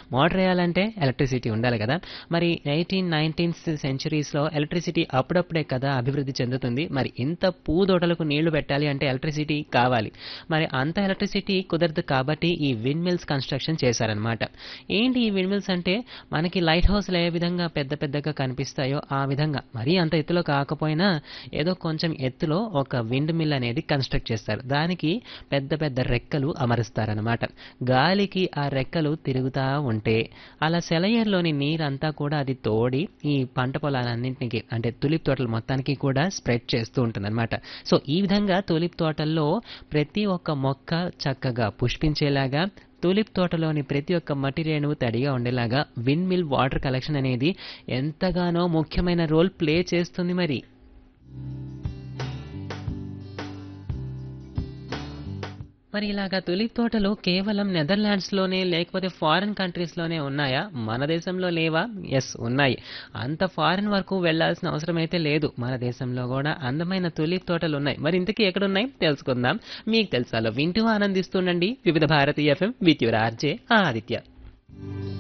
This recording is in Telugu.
మోటార్ వేయాలంటే ఎలక్ట్రిసిటీ ఉండాలి కదా మరి ఎయిటీన్ నైన్టీన్త్ సెంచరీస్లో ఎలక్ట్రిసిటీ అప్పుడప్పుడే కదా అభివృద్ధి చెందుతుంది మరి ఇంత పూదోటలకు నీళ్లు పెట్టాలి అంటే ఎలక్ట్రిసిటీ కావాలి మరి అంత ఎలక్ట్రిసిటీ కుదరదు కాబట్టి ఈ విండ్ మిల్స్ కన్స్ట్రక్షన్ చేశారనమాట ఏంటి ఈ విండ్ మిల్స్ అంటే మనకి లైట్ హౌస్లు ఏ విధంగా పెద్ద పెద్దగా కనిపిస్తాయో ఆ విధంగా మరీ అంత ఎత్తులో కాకపోయినా ఏదో కొంచెం ఎత్తులో ఒక విండ్ మిల్ అనేది కన్స్ట్రక్ట్ చేస్తారు దానికి పెద్ద పెద్ద రెక్కలు అమరుస్తారనమాట గాలికి ఆ రెక్కలు తిరుగుతూ ఉంటే అలా సెలయర్లోని నీరంతా కూడా అది తోడి ఈ పంట పొలాలన్నింటికి అంటే తులిప్ తోటలు మొత్తానికి కూడా స్ప్రెడ్ చేస్తూ ఉంటుందన్నమాట సో ఈ విధంగా తులిప్ తోటల్లో ప్రతి ఒక్క మొక్క చక్కగా పుష్పించేలాగా తులిప్ తోటలోని ప్రతి ఒక్క మట్టి రేణువు తడిగా ఉండేలాగా విండ్ మిల్ వాటర్ కలెక్షన్ అనేది ఎంతగానో ముఖ్యమైన రోల్ ప్లే చేస్తుంది మరి మరి ఇలాగా తులిప్ తోటలు కేవలం నెదర్లాండ్స్లోనే లేకపోతే ఫారిన్ కంట్రీస్లోనే ఉన్నాయా మన దేశంలో లేవా ఎస్ ఉన్నాయి అంత ఫారిన్ వరకు వెళ్ళాల్సిన అవసరం అయితే లేదు మన దేశంలో కూడా అందమైన తులిప్ తోటలు ఉన్నాయి మరి ఇంతకీ ఎక్కడున్నాయి తెలుసుకుందాం మీకు తెలుసాలో వింటూ ఆనందిస్తుండండి వివిధ భారతీయ FM with your RJ Aditya